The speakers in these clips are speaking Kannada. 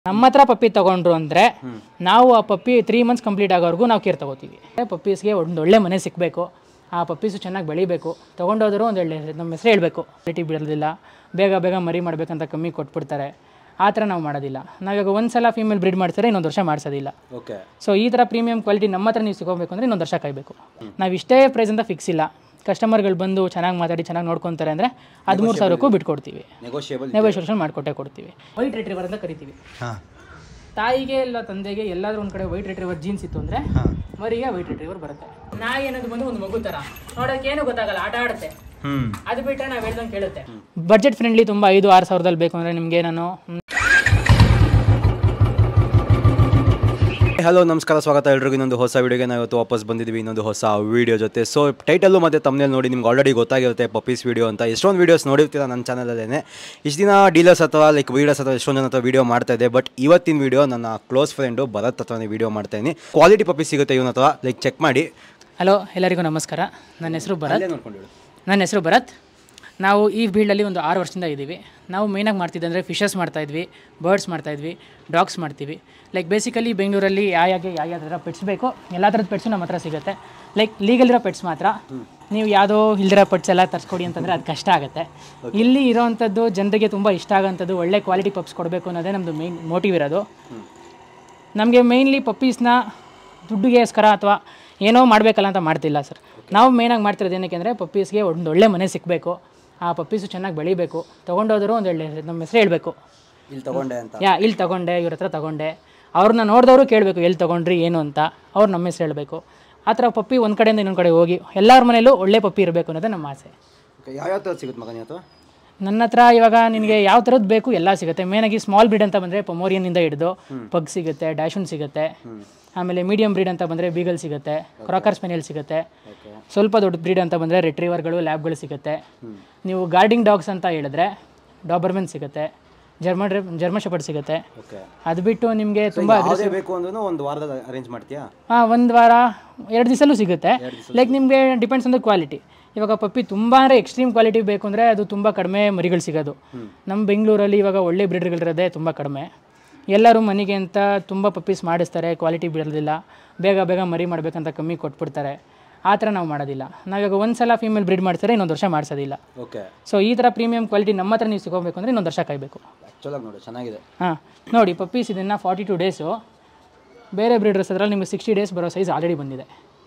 ನಮ್ಮ ಹತ್ರ ಪಪ್ಪಿ ತಗೊಂಡ್ರು ಅಂದರೆ ನಾವು ಆ ಪಪ್ಪಿ ತ್ರೀ ಮಂತ್ಸ್ ಕಂಪ್ಲೀಟ್ ಆಗೋವರೆಗೂ ನಾವು ಕೇರ್ ತಗೋತೀವಿ ಪಪ್ಪೀಸ್ಗೆ ಒಂದು ಒಳ್ಳೆ ಮನೆ ಸಿಕ್ಕಬೇಕು ಆ ಪಪ್ಪೀಸು ಚೆನ್ನಾಗಿ ಬೆಳಿಬೇಕು ತೊಗೊಂಡೋದ್ರು ಒಂದು ಒಳ್ಳೆ ನಮ್ಮ ಹೆಸರು ಹೇಳಬೇಕು ಕ್ವಾಲಿಟಿ ಬಿಡೋದಿಲ್ಲ ಬೇಗ ಬೇಗ ಮರಿ ಮಾಡಬೇಕಂತ ಕಮ್ಮಿ ಕೊಟ್ಬಿಡ್ತಾರೆ ಆ ಥರ ನಾವು ಮಾಡೋದಿಲ್ಲ ನಾವಿವಾಗ ಒಂದು ಸಲ ಫೀಮೇಲ್ ಬ್ರೀಡ್ ಮಾಡ್ತಾರೆ ಇನ್ನೊಂದು ವರ್ಷ ಮಾಡಿಸೋದಿಲ್ಲ ಓಕೆ ಸೊ ಈ ಥರ ಪ್ರೀಮಿಯಂ ಕ್ವಾಲಿಟಿ ನಮ್ಮ ಹತ್ರ ನೀವು ಸಿಗೋಬೇಕು ಅಂದರೆ ಇನ್ನೊಂದು ವರ್ಷ ಕಾಯಬೇಕು ನಾವು ಇಷ್ಟೇ ಪ್ರೈಸ್ ಅಂತ ಫಿಕ್ಸ್ ಇಲ್ಲ ಕಸ್ಟಮರ್ಗಳು ಬಂದು ಚೆನ್ನಾಗಿ ಮಾತಾಡಿ ಚೆನ್ನಾಗಿ ನೋಡ್ಕೊತಾರೆ ಅಂದರೆ ಹದಿಮೂರು ಸಾವಿರಕ್ಕೂ ಬಿಟ್ಕೊಡ್ತೀವಿ ನೆಗೋಷಿಯೇಬಲ್ ನೆಗೋಷಿಯೇಷನ್ ಮಾಡಿಕೊಟ್ಟೆ ಕೊಡ್ತೀವಿ ವೈಟ್ ರಿಟ್ರೀವರ್ ಅಂತ ಕರಿತೀವಿ ಹಾಂ ತಾಯಿಗೆ ಇಲ್ಲ ತಂದೆಗೆ ಎಲ್ಲಾದ್ರೂ ಒಂದು ಕಡೆ ವೈಟ್ ರಿಟ್ರೀವರ್ ಜೀನ್ಸ್ ಇತ್ತು ಅಂದರೆ ಮರಿಗೆ ವೈಟ್ ರಿಟ್ರೀವರ್ ಬರುತ್ತೆ ನಾಯಿ ಅನ್ನೋದು ಬಂದು ಒಂದು ಮಗು ಥರ ನೋಡೋಕೆ ಏನು ಗೊತ್ತಾಗಲ್ಲ ಆಟ ಆಡುತ್ತೆ ಹ್ಞೂ ಅದು ಬಿಟ್ಟರೆ ನಾವು ಹೇಳ್ದಂಗೆ ಕೇಳುತ್ತೆ ಬಡ್ಜೆಟ್ ಫ್ರೆಂಡ್ಲಿ ತುಂಬ ಐದು ಆರು ಸಾವಿರದಲ್ಲಿ ಬೇಕು ಅಂದರೆ ನಿಮಗೆ ನಾನು ಹಲೋ ನಮಸ್ಕಾರ ಸ್ವಾಗತ ಎಲ್ರಿಗೂ ಇನ್ನೊಂದು ಹೊಸ ವೀಡಿಯೋಗೆ ನಾವು ಇವತ್ತು ವಾಪಸ್ ಬಂದಿದ್ದೀವಿ ಇನ್ನೊಂದು ಹೊಸ ವೀಡಿಯೋ ಜೊತೆ ಸೊ ಟೈಟಲ್ಲು ಮತ್ತು ತಮ್ಮನೇಲಿ ನೋಡಿ ನಿಮ್ಗೆ ಆಲ್ರೆಡಿ ಗೊತ್ತಾಗಿರುತ್ತೆ ಪಪ್ಪೀಸ್ ವೀಡಿಯೋ ಅಂತ ಎಷ್ಟೊಂದು ವೀಡಿಯೋಸ್ ನೋಡಿರ್ತೀರ ನನ್ನ ಚಾನಲಲ್ಲೇ ಇಷ್ಟು ದಿನ ಡೀಲರ್ಸ್ ಅಥವಾ ಲೈಕ್ ವೀಡಿಯೋಸ್ ಅಥವಾ ಎಷ್ಟೊಂದು ಜನ ಹತ್ರ ವೀಡಿಯೋ ಮಾಡ್ತಾ ಇದ್ದೆ ಬಟ್ ಇವತ್ತಿನ ವೀಡಿಯೋ ನನ್ನ ಕ್ಲೋಸ್ ಫ್ರೆಂಡು ಭರತ್ ಹತ್ರನೇ ವೀಡಿಯೋ ಮಾಡ್ತಾ ಇದ್ದೀನಿ ಕ್ವಾಲಿಟಿ ಪಪ್ಪೀಸ್ ಸಿಗುತ್ತೆ ಇವನ ಹತ್ರ ಲೈಕ್ ಚೆಕ್ ಮಾಡಿ ಹಲೋ ಎಲ್ಲರಿಗೂ ನಮಸ್ಕಾರ ನನ್ನ ಹೆಸರು ಭರತ್ ಅಲ್ಲೇ ನೋಡ್ಕೊಂಡಿಡು ನನ್ನ ಹೆಸರು ಭರತ್ ನಾವು ಈ ಫೀಲ್ಡಲ್ಲಿ ಒಂದು ಆರು ವರ್ಷದಿಂದ ಇದ್ದೀವಿ ನಾವು ಮೇಯ್ನಾಗಿ ಮಾಡ್ತಿದ್ದೆ ಅಂದರೆ ಫಿಶಸ್ ಮಾಡ್ತಾಯಿದ್ವಿ ಬರ್ಡ್ಸ್ ಮಾಡ್ತಾಯಿದ್ವಿ ಡಾಗ್ಸ್ ಮಾಡ್ತೀವಿ ಲೈಕ್ ಬೇಸಿಕಲಿ ಬೆಂಗಳೂರಲ್ಲಿ ಯಾವ ಯಾಕೆ ಯಾವ ಯಾವ ಥರ ಪೆಟ್ಸ್ ಬೇಕು ಎಲ್ಲ ಥರದ ಪೆಟ್ಸು ನಮ್ಮ ಹತ್ರ ಸಿಗುತ್ತೆ ಲೈಕ್ ಲೀಗಲ್ ಇರೋ ಪೆಟ್ಸ್ ಮಾತ್ರ ನೀವು ಯಾವುದೋ ಇಲ್ದಿರೋ ಪೆಟ್ಸ್ ಎಲ್ಲ ತರಿಸ್ಕೊಡಿ ಅಂತಂದರೆ ಅದು ಕಷ್ಟ ಆಗುತ್ತೆ ಇಲ್ಲಿ ಇರೋವಂಥದ್ದು ಜನರಿಗೆ ತುಂಬ ಇಷ್ಟ ಆಗೋಂಥದ್ದು ಒಳ್ಳೆ ಕ್ವಾಲಿಟಿ ಪಪ್ಸ್ ಕೊಡಬೇಕು ಅನ್ನೋದೇ ನಮ್ಮದು ಮೇಯ್ನ್ ಮೋಟಿವ್ ಇರೋದು ನಮಗೆ ಮೇಯ್ನ್ಲಿ ಪಪ್ಪೀಸ್ನ ದುಡ್ಡಿಗೋಸ್ಕರ ಅಥವಾ ಏನೋ ಮಾಡಬೇಕಲ್ಲ ಅಂತ ಮಾಡ್ತಿಲ್ಲ ಸರ್ ನಾವು ಮೇಯ್ನಾಗಿ ಮಾಡ್ತಿರೋದು ಏನಕ್ಕೆ ಅಂದರೆ ಪಪ್ಪೀಸ್ಗೆ ಒಂದು ಒಳ್ಳೆ ಮನೆ ಸಿಕ್ಕಬೇಕು ಆ ಪಪ್ಪೀಸು ಚೆನ್ನಾಗಿ ಬೆಳಿಬೇಕು ತೊಗೊಂಡೋದ್ರು ಒಂದು ಒಳ್ಳೆ ನಮ್ಮ ಹೆಸರು ಹೇಳಬೇಕು ಇಲ್ಲಿ ತಗೊಂಡೆ ಅಂತ ಯಾ ಇಲ್ಲಿ ತಗೊಂಡೆ ಇವ್ರ ಹತ್ರ ತಗೊಂಡೆ ಅವ್ರನ್ನ ನೋಡಿದವರು ಕೇಳಬೇಕು ಎಲ್ಲಿ ತೊಗೊಂಡ್ರಿ ಏನು ಅಂತ ಅವ್ರು ನಮ್ಮ ಹೆಸರು ಹೇಳಬೇಕು ಆ ಥರ ಪಪ್ಪಿ ಒಂದು ಕಡೆಯಿಂದ ಇನ್ನೊಂದು ಕಡೆ ಹೋಗಿ ಎಲ್ಲರ ಮನೇಲೂ ಒಳ್ಳೆ ಪಪ್ಪಿ ಇರಬೇಕು ಅನ್ನೋದೇ ನಮ್ಮ ಆಸೆ ಓಕೆ ಯಾವ್ಯಾವ ಥರ ಸಿಗುತ್ತೆ ಮಗ ನೀವು ಅಥವಾ ನನ್ನ ಹತ್ರ ಇವಾಗ ನಿನಗೆ ಯಾವ ಥರದ್ದು ಬೇಕು ಎಲ್ಲ ಸಿಗುತ್ತೆ ಮೇನಾಗಿ ಸ್ಮಾಲ್ ಬ್ರೀಡ್ ಅಂತ ಬಂದರೆ ಪೊಮೋರಿಯನ್ನಿಂದ ಹಿಡಿದು ಪಗ್ ಸಿಗುತ್ತೆ ಡ್ಯಾಶನ್ ಸಿಗುತ್ತೆ ಆಮೇಲೆ ಮೀಡಿಯಂ ಬ್ರೀಡ್ ಅಂತ ಬಂದರೆ ಬೀಗಲ್ ಸಿಗುತ್ತೆ ಕ್ರಾಕರ್ ಸ್ಪೆನಿಯಲ್ ಸಿಗುತ್ತೆ ಸ್ವಲ್ಪ ದೊಡ್ಡ ಬ್ರೀಡ್ ಅಂತ ಬಂದರೆ ರೆಟ್ರೀವರ್ಗಳು ಲ್ಯಾಬ್ಗಳು ಸಿಗುತ್ತೆ ನೀವು ಗಾರ್ಡಿಂಗ್ ಡಾಗ್ಸ್ ಅಂತ ಹೇಳಿದ್ರೆ ಡಾಬರ್ಮೆನ್ ಸಿಗುತ್ತೆ ಜರ್ಮನ್ ಜರ್ಮನ್ ಶೆಪರ್ಡ್ ಸಿಗುತ್ತೆ ಓಕೆ ಅದು ಬಿಟ್ಟು ನಿಮಗೆ ತುಂಬ ಯಾವುದೇ ಬೇಕು ಅಂದ್ರೂ ಒಂದು ವಾರದಲ್ಲಿ ಅರೇಂಜ್ ಮಾಡ್ತೀಯಾ ಹಾಂ ಒಂದು ವಾರ ಎರಡು ದಿವಸಲ್ಲೂ ಸಿಗುತ್ತೆ ಲೈಕ್ ನಿಮಗೆ ಡಿಪೆಂಡ್ಸ್ ಆನ್ ದ ಕ್ವಾಲಿಟಿ ಇವಾಗ ಪಪ್ಪಿ ತುಂಬ ಅಂದರೆ ಎಕ್ಸ್ಟ್ರೀಮ್ ಕ್ವಾಲಿಟಿ ಬೇಕು ಅಂದರೆ ಅದು ತುಂಬ ಕಡಿಮೆ ಮರಿಗಳು ಸಿಗೋದು ನಮ್ಮ ಬೆಂಗಳೂರಲ್ಲಿ ಇವಾಗ ಒಳ್ಳೆ ಬ್ರೀಡ್ಗಳಿರೋದೇ ತುಂಬ ಕಡಿಮೆ ಎಲ್ಲರೂ ಮನೆಗೆ ಅಂತ ತುಂಬ ಪಪ್ಪೀಸ್ ಮಾಡಿಸ್ತಾರೆ ಕ್ವಾಲಿಟಿ ಬಿಡೋದಿಲ್ಲ ಬೇಗ ಬೇಗ ಮರಿ ಮಾಡಬೇಕಂತ ಕಮ್ಮಿ ಕೊಟ್ಬಿಡ್ತಾರೆ ಆ ಥರ ನಾವು ಮಾಡೋದಿಲ್ಲ ನಾವಿವಾಗ ಒಂದು ಸಲ ಫೀಮೇಲ್ ಬ್ರೀಡ್ ಮಾಡ್ತಾರೆ ಇನ್ನೊಂದು ವರ್ಷ ಮಾಡಿಸೋದಿಲ್ಲ ಓಕೆ ಸೊ ಈ ಥರ ಪ್ರೀಮಿಯಂ ಕ್ವಾಲಿಟಿ ನಮ್ಮ ಹತ್ರ ನೀವು ಸಿಗೋಬೇಕು ಅಂದರೆ ಇನ್ನೊಂದು ವರ್ಷ ಕಾಯಬೇಕು ಆ್ಯಕ್ಚುಲಾಗಿ ನೋಡಿ ಚೆನ್ನಾಗಿದೆ ಹಾಂ ನೋಡಿ ಪಪ್ಪೀಸ್ ಇದನ್ನು ಫಾರ್ಟಿ ಟು ಡೇಸು ಬೇರೆ ಬ್ರೀಡರ್ಸ್ ಅದರಲ್ಲಿ ನಿಮಗೆ ಸಿಕ್ಸ್ಟಿ ಡೇಸ್ ಬರೋ ಸೈಜ್ ಆಲ್ರೆಡಿ ಬಂದಿದೆ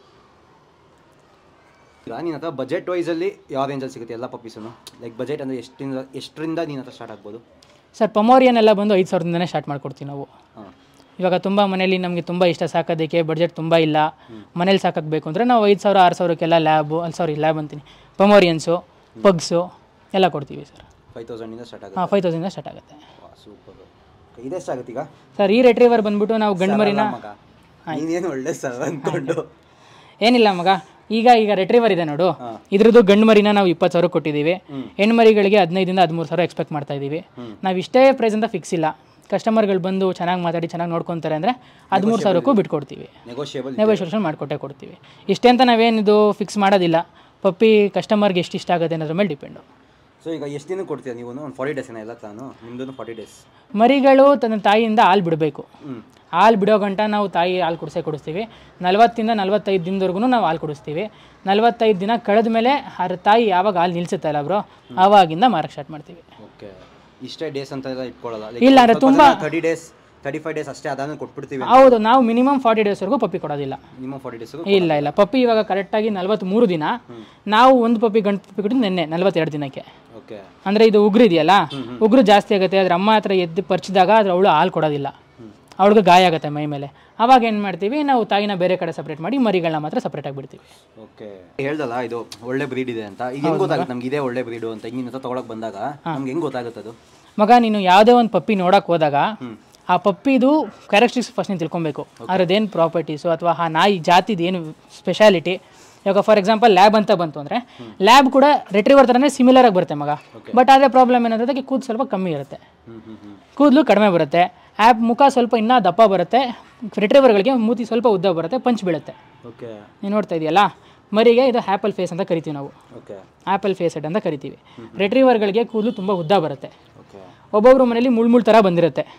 ಈಗ ನಿನ್ನ ಹತ್ರ ಬಜೆಟ್ ವೈಸಲ್ಲಿ ಯಾವ ರೇಂಜಲ್ಲಿ ಸಿಗುತ್ತೆ ಎಲ್ಲ ಪಪ್ಪೀಸು ಲೈಕ್ ಬಜೆಟ್ ಅಂದರೆ ಎಷ್ಟರಿಂದ ಎಷ್ಟರಿಂದ ನಿನ್ನ ಹತ್ರ ಸ್ಟಾರ್ಟ್ ಆಗ್ಬೋದು ಸರ್ ಪಮೋರಿಯನ್ ಎಲ್ಲ ಬಂದು ಐದು ಸಾವಿರದಿಂದನೇ ಸ್ಟಾರ್ಟ್ ಮಾಡ್ಕೊಡ್ತೀವಿ ನಾವು ಹಾಂ ಇವಾಗ ತುಂಬ ಮನೇಲಿ ನಮಗೆ ತುಂಬ ಇಷ್ಟ ಸಾಕೋದಕ್ಕೆ ಬಡ್ಜೆಟ್ ತುಂಬ ಇಲ್ಲ ಮನೇಲಿ ಸಾಕಕ್ಕೆ ಬೇಕು ಅಂದರೆ ನಾವು ಐದು ಸಾವಿರ ಆರು ಸಾವಿರಕ್ಕೆಲ್ಲ ಲ್ಯಾಬು ಅಲ್ಲಿ ಸಾರಿ ಲ್ಯಾಬ್ ಅಂತೀನಿ ಪಮೋರಿಯನ್ಸು ಪಗ್ಸು ಎಲ್ಲ ಕೊಡ್ತೀವಿ ಸರ್ ಫೈವ್ ತೌಸಂಡಿಂದ ಸ್ಟಾರ್ಟ್ ಆಗುತ್ತೆ ಹಾಂ ಫೈವ್ ತೌಸಂಡಿಂದ ಸ್ಟಾರ್ಟ್ ಆಗುತ್ತೆ ಸೂಪರ್ ಇದೆಷ್ಟಾಗುತ್ತೆ ಈಗ ಸರ್ ಈ ರೆಟ್ರೀವರ್ ಬಂದ್ಬಿಟ್ಟು ನಾವು ಗಂಡು ಮರಿನ ಮಗ ನೀನೇನು ಒಳ್ಳೆ ಸರ್ ಅಂದ್ಕೊಂಡು ಏನಿಲ್ಲ ಮಗ ಈಗ ಈಗ ರೆಟ್ರೀವರ್ ಇದೆ ನೋಡು ಇದ್ರದ್ದು ಗಂಡು ಮರಿನ ನಾವು ಇಪ್ಪತ್ತು ಸಾವಿರ ಕೊಟ್ಟಿದ್ದೀವಿ ಹೆಣ್ಣು ಮರಿಗಳಿಗೆ ಹದಿನೈದಿಂದ ಹದಿಮೂರು ಸಾವಿರ ಎಕ್ಸ್ಪೆಕ್ಟ್ ಮಾಡ್ತಾ ಇದ್ದೀವಿ ನಾವು ಇಷ್ಟೇ ಪ್ರೈಸ್ ಅಂತ ಫಿಕ್ಸ್ ಇಲ್ಲ ಕಸ್ಟಮರ್ಗಳು ಬಂದು ಚೆನ್ನಾಗಿ ಮಾತಾಡಿ ಚೆನ್ನಾಗಿ ನೋಡ್ಕೊತಾರೆ ಅಂದರೆ ಹದಿಮೂರು ಸಾವಿರಕ್ಕೂ ಬಿಟ್ಕೊಡ್ತೀವಿ ನೆಗೋಷಿಯೇಬಲ್ ನೆಗೋಷಿಯೇಷನ್ ಮಾಡಿಕೊಟ್ಟೆ ಕೊಡ್ತೀವಿ ಇಷ್ಟೇ ಅಂತ ನಾವೇನಿದು ಫಿಕ್ಸ್ ಮಾಡೋದಿಲ್ಲ ಪಪ್ಪಿ ಕಸ್ಟಮರ್ಗೆ ಎಷ್ಟು ಇಷ್ಟ ಆಗುತ್ತೆ ಅನ್ನೋದ್ರ ಮೇಲೆ ಡಿಪೆಂಡು ಸೊ ಈಗ ಎಷ್ಟು ದಿನ ಕೊಡ್ತೀಯ ನೀವು ಒಂದು ಫಾರ್ಟಿ ಡೇಸ್ ಎಲ್ಲ ತಾನು ನಿಮ್ದು ಫಾರ್ಟಿ ಡೇಸ್ ಮರಿಗಳು ತನ್ನ ತಾಯಿಯಿಂದ ಹಾಲು ಬಿಡಬೇಕು ಹ್ಞೂ ಹಾಲು ಬಿಡೋ ಗಂಟ ನಾವು ತಾಯಿ ಹಾಲು ಕುಡಿಸೇ ಕುಡಿಸ್ತೀವಿ ನಲ್ವತ್ತಿಂದ ನಲ್ವತ್ತೈದು ದಿನದವರೆಗೂ ನಾವು ಹಾಲು ಕುಡಿಸ್ತೀವಿ ನಲ್ವತ್ತೈದು ದಿನ ಕಳೆದ ಮೇಲೆ ಅದ್ರ ತಾಯಿ ಯಾವಾಗ ಹಾಲು ನಿಲ್ಸುತ್ತಲ್ಲ ಬ್ರೋ ಆವಾಗಿಂದ ಮಾರಕ್ಕೆ ಸ್ಟಾರ್ಟ್ ಮಾಡ್ತೀವಿ ಓಕೆ ಇಷ್ಟೇ ಡೇಸ್ ಅಂತ ಎಲ್ಲ ಇಟ್ಕೊಳ್ಳಲ್ಲ ಇಲ್ಲ ಅಂದ್ರೆ ತುಂಬ- thirty days thirty five days ಅಷ್ಟೇ ಅದಾದ್ಮೇಲೆ ಕೊಟ್ಬಿಡ್ತೀವಿ ಹೌದು ನಾವು ಮಿನಿಮಮ್ ಫಾರ್ಟಿ ಡೇಸ್ವರೆಗೂ ಪಪ್ಪಿ ಕೊಡೋದಿಲ್ಲ ನಿಮ್ಮ ಫಾರ್ಟಿ ಡೇಸ್ ಇಲ್ಲ ಇಲ್ಲ ಪಪ್ಪಿ ಇವಾಗ ಕರೆಕ್ಟಾಗಿ ನಲ್ವತ್ತ್ಮೂರು ದಿನ ನಾವು ಒಂದು ಪಪ್ಪಿ ಗಂಟು ಪಪ್ಪಿ ಕೊಟ್ಟಿದ್ದು ನಿನ್ನೆ ನಲ್ವತ್ತೆರಡು ದಿನಕ್ಕೆ ಓಕೆ ಅಂದರೆ ಇದು ಉಗ್ರು ಇದೆಯಲ್ಲ ಉಗ್ರು ಜಾಸ್ತಿ ಆಗುತ್ತೆ ಅದ್ರ ಅಮ್ಮ ಹತ್ರ ಎದ್ದು ಪರಿಚಿದಾಗ ಅದ್ರ ಅವಳು ಹಾಲು ಕೊಡೋದಿಲ್ಲ ಅವಳಿಗೆ ಗಾಯ ಆಗುತ್ತೆ ಮೈ ಮೇಲೆ ಅವಾಗ ಏನು ಮಾಡ್ತೀವಿ ನಾವು ತಾಯಿನ ಬೇರೆ ಕಡೆ ಸಪ್ರೇಟ್ ಮಾಡಿ ಮರಿಗಳನ್ನ ಮಾತ್ರ ಸಪ್ರೇಟಾಗಿ ಬಿಡ್ತೀವಿ ಓಕೆ ಹೇಳ್ದಲ್ಲ ಇದು ಒಳ್ಳೆ ಬ್ರೀಡ್ ಇದೆ ಅಂತ ಈಗ ಹೆಂಗ್ ಗೊತ್ತಾಗುತ್ತೆ ನಮ್ಗೆ ಇದೇ ಒಳ್ಳೆ ಬ್ರೀಡು ಅಂತ ಹಿಂಗಿನ ಹತ್ರ ತಗೊಳಕ್ ಬಂದಾಗ ನಮ್ಗೆ ಹೆಂಗ್ ಗೊತ್ತಾಗುತ್ತೆ ಅದು ಮಗ ನೀನು ಯಾವುದೇ ಒಂದು ಪಪ್ಪಿ ನೋಡಕ್ಕೆ ಹೋದಾಗ ಆ ಪಪ್ಪಿದು ಕ್ಯಾರೆಕ್ಟರಿಸ್ಟಿಕ್ಸ್ ಫಸ್ಟ್ ನೀನು ತಿಳ್ಕೊಬೇಕು ಅದ್ರದ್ದೇನು ಪ್ರಾಪರ್ಟೀಸು ಅಥವಾ ಆ ನಾಯಿ ಜಾತಿದು ಏನು ಸ್ಪೆಷಾಲಿಟಿ ಇವಾಗ ಫಾರ್ ಎಕ್ಸಾಂಪಲ್ ಲ್ಯಾಬ್ ಅಂತ ಬಂತು ಅಂದರೆ ಲ್ಯಾಬ್ ಕೂಡ ರೆಟ್ರಿವರ್ ಥರನೇ ಸಿಮಿಲರ್ ಆಗಿ ಬರುತ್ತೆ ಮಗ ಬಟ್ ಆದರೆ ಪ್ರಾಬ್ಲಮ್ ಏನಂದ್ರೆ ಅದಕ್ಕೆ ಕೂದಲು ಸ್ವಲ್ಪ ಕಮ್ಮಿ ಇರುತ್ತೆ ಹ್ಮ್ ಹ್ಮ್ ಹ್ಮ್ ಕೂದಲು ಕಡಿಮೆ ಬರುತ್ತೆ ಆ್ಯಪ್ ಮುಖ ಸ್ವಲ್ಪ ಇನ್ನೂ ದಪ್ಪ ಬರುತ್ತೆ ರೆಟ್ರಿವರ್ಗಳಿಗೆ ಮೂತಿ ಸ್ವಲ್ಪ ಉದ್ದ ಬರುತ್ತೆ ಪಂಚ್ ಬೀಳುತ್ತೆ ಓಕೆ ನೀವು ನೋಡ್ತಾ ಇದೆಯಲ್ಲ ಮರಿಗೆ ಇದು ಆ್ಯಪಲ್ ಫೇಸ್ ಅಂತ ಕರಿತೀವಿ ನಾವು ಓಕೆ ಆ್ಯಪಲ್ ಫೇಸ್ ಹೆಡ್ ಅಂತ ಕರಿತೀವಿ ರೆಟ್ರಿವರ್ಗಳಿಗೆ ಕೂದಲು ತುಂಬ ಉದ್ದ ಬರುತ್ತೆ ಓಕೆ ಒಬ್ಬೊಬ್ರು ಮನೇಲಿ ಮುಳ್ಮುಳ್ ಥರ ಬಂದಿರುತ್ತೆ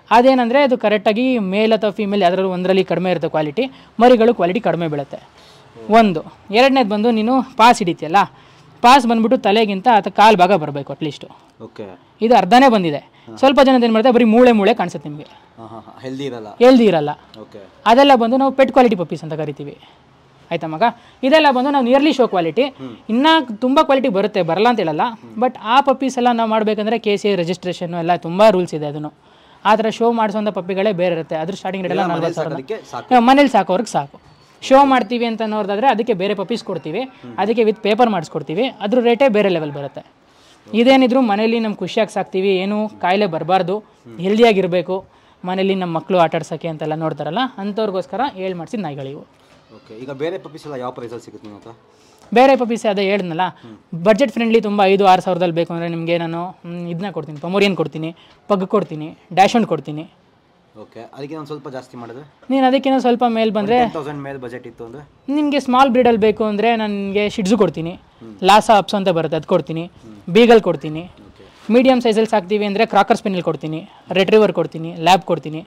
ಅದೇನಂದರೆ ಅದು ಕರೆಕ್ಟಾಗಿ ಮೇಲ್ ಅಥವಾ ಫೀಮೇಲ್ ಯಾವ್ದಾದ್ರು ಒಂದರಲ್ಲಿ ಕಡಿಮೆ ಇರುತ್ತೆ ಕ್ವಾಲಿಟಿ ಮರಿಗಳು ಕ್ವಾಲಿಟಿ ಕಡಿಮೆ ಬೀಳುತ್ತೆ ಒಂದು ಎರಡನೇದು ಬಂದು ನೀನು ಪಾಸ್ ಹಿಡಿತೀಯಲ್ಲ ಪಾಸ್ ಬಂದ್ಬಿಟ್ಟು ತಲೆಗಿಂತ ಅಥವಾ ಕಾಲು ಭಾಗ ಬರಬೇಕು ಅಟ್ಲೀಸ್ಟು ಓಕೆ ಇದು ಅರ್ಧನೇ ಬಂದಿದೆ ಸ್ವಲ್ಪ ಜನ ಏನು ಮಾಡ್ತಾರೆ ಬರೀ ಮೂಳೆ ಮೂಳೆ ಕಾಣಿಸುತ್ತೆ ನಿಮಗೆ ಹಾಂ ಹಾಂ ಹೆಲ್ದಿ ಇರಲ್ಲ ಎಲ್ದಿ ಇರಲ್ಲ ಓಕೆ ಅದೆಲ್ಲ ಬಂದು ನಾವು ಪೆಟ್ ಕ್ವಾಲಿಟಿ ಪಪ್ಪೀಸ್ ಅಂತ ಕರಿತೀವಿ ಆಯ್ತಾ ಮಗ ಇದೆಲ್ಲ ಬಂದು ನಾವು ನಿಯರ್ಲಿ ಶೋ ಕ್ವಾಲಿಟಿ ಇನ್ನೂ ತುಂಬ ಕ್ವಾಲಿಟಿ ಬರುತ್ತೆ ಬರಲ್ಲ ಅಂತ ಹೇಳಲ್ಲ ಬಟ್ ಆ ಪಪ್ಪೀಸ್ ಎಲ್ಲ ನಾವು ಮಾಡಬೇಕಂದ್ರೆ ಕೆ ಸಿ ರಿಜಿಸ್ಟ್ರೇಷನ್ ಎಲ್ಲ ತುಂಬ ರೂಲ್ಸ್ ಇದೆ ಅದನ್ನು ಆ ಥರ ಶೋ ಮಾಡಿಸುವಂಥ ಪಪ್ಪಿಗಳೇ ಬೇರೆ ಇರುತ್ತೆ ಅದ್ರ ಸ್ಟಾರ್ಟಿಂಗ್ ರೇಟ್ ಎಲ್ಲ ನಲ್ವತ್ತು ಸಾವಿರ ಅದಕ್ಕೆ ಸಾಕು ಮನೇಲಿ ಸಾಕೋರ್ಗೆ ಸಾಕು ಶೋ ಮಾಡ್ತೀವಿ ಅಂತ ನೋಡಿದ್ರೆ ಅದಕ್ಕೆ ಬೇರೆ ಪಪ್ಪೀಸ್ ಕೊಡ್ತೀವಿ ಅದಕ್ಕೆ ವಿತ್ ಪೇಪರ್ ಮಾಡಿಸ್ಕೊಡ್ತೀವಿ ಅದ್ರ ರೇಟೇ ಬೇರೆ ಲೆವೆಲ್ ಬರುತ್ತೆ ಇದೇನಿದ್ರು ಮನೇಲಿ ನಮ್ಮ ಖುಷಿಯಾಗಿ ಸಾಕ್ತೀವಿ ಏನು ಕಾಯಿಲೆ ಬರಬಾರ್ದು ಹೆಲ್ದಿಯಾಗಿರಬೇಕು ಮನೇಲಿ ನಮ್ಮ ಮಕ್ಕಳು ಆಟ ಆಡ್ಸೋಕ್ಕೆ ಅಂತೆಲ್ಲ ನೋಡ್ತಾರಲ್ಲ ಅಂಥವ್ರಿಗೋಸ್ಕರ ಹೇಳಿ ಮಾಡಿಸಿದ ನಾಯಿಗಳಿವು ಓಕೆ ಈಗ ಬೇರೆ ಪಪ್ಪೀಸ್ ಎಲ್ಲ ಯಾವ ಪ್ರೈಸಲ್ಲಿ ಸಿಗುತ್ತೆ ನಿಮ್ಮ ಹತ್ರ ಬೇರೆ ಪಪ್ಪೀಸ್ ಅದೇ ಹೇಳಿದ್ನಲ್ಲ ಬಡ್ಜೆಟ್ ಫ್ರೆಂಡ್ಲಿ ತುಂಬ ಐದು ಆರು ಸಾವಿರದಲ್ಲಿ ಬೇಕು ಅಂದರೆ ನಿಮಗೆ ನಾನು ಇದನ್ನ ಕೊಡ್ತೀನಿ ಪಮೋರಿಯನ್ ಕೊಡ್ತೀನಿ ಪಗ್ ಕೊಡ್ತೀನಿ ಡ್ಯಾಶ್ ಕೊಡ್ತೀನಿ ಓಕೆ ಅದಕ್ಕೆ ಒಂದು ಸ್ವಲ್ಪ ಜಾಸ್ತಿ ಮಾಡಿದ್ರೆ ನೀನು ಅದಕ್ಕಿಂತ ಸ್ವಲ್ಪ ಮೇಲ್ ಬಂದರೆ ಟೆನ್ ತೌಸಂಡ್ ಮೇಲೆ ಬಜೆಟ್ ಇತ್ತು ಅಂದರೆ ನಿಮಗೆ ಸ್ಮಾಲ್ ಬ್ರೀಡಲ್ಲಿ ಬೇಕು ಅಂದರೆ ನನಗೆ ಶಿಡ್ಸು ಕೊಡ್ತೀನಿ ಲಾಸಾ ಅಪ್ಸ್ ಅಂತ ಬರುತ್ತೆ ಅದು ಕೊಡ್ತೀನಿ ಬೀಗಲ್ ಕೊಡ್ತೀನಿ ಓಕೆ ಮೀಡಿಯಮ್ ಸೈಜಲ್ಲಿ ಸಾಕ್ತೀವಿ ಅಂದರೆ ಕ್ರಾಕರ್ ಸ್ಪಿನಲ್ಲಿ ಕೊಡ್ತೀನಿ ರೆಟ್ರಿವರ್ ಕೊಡ್ತೀನಿ ಲ್ಯಾಬ್ ಕೊಡ್ತೀನಿ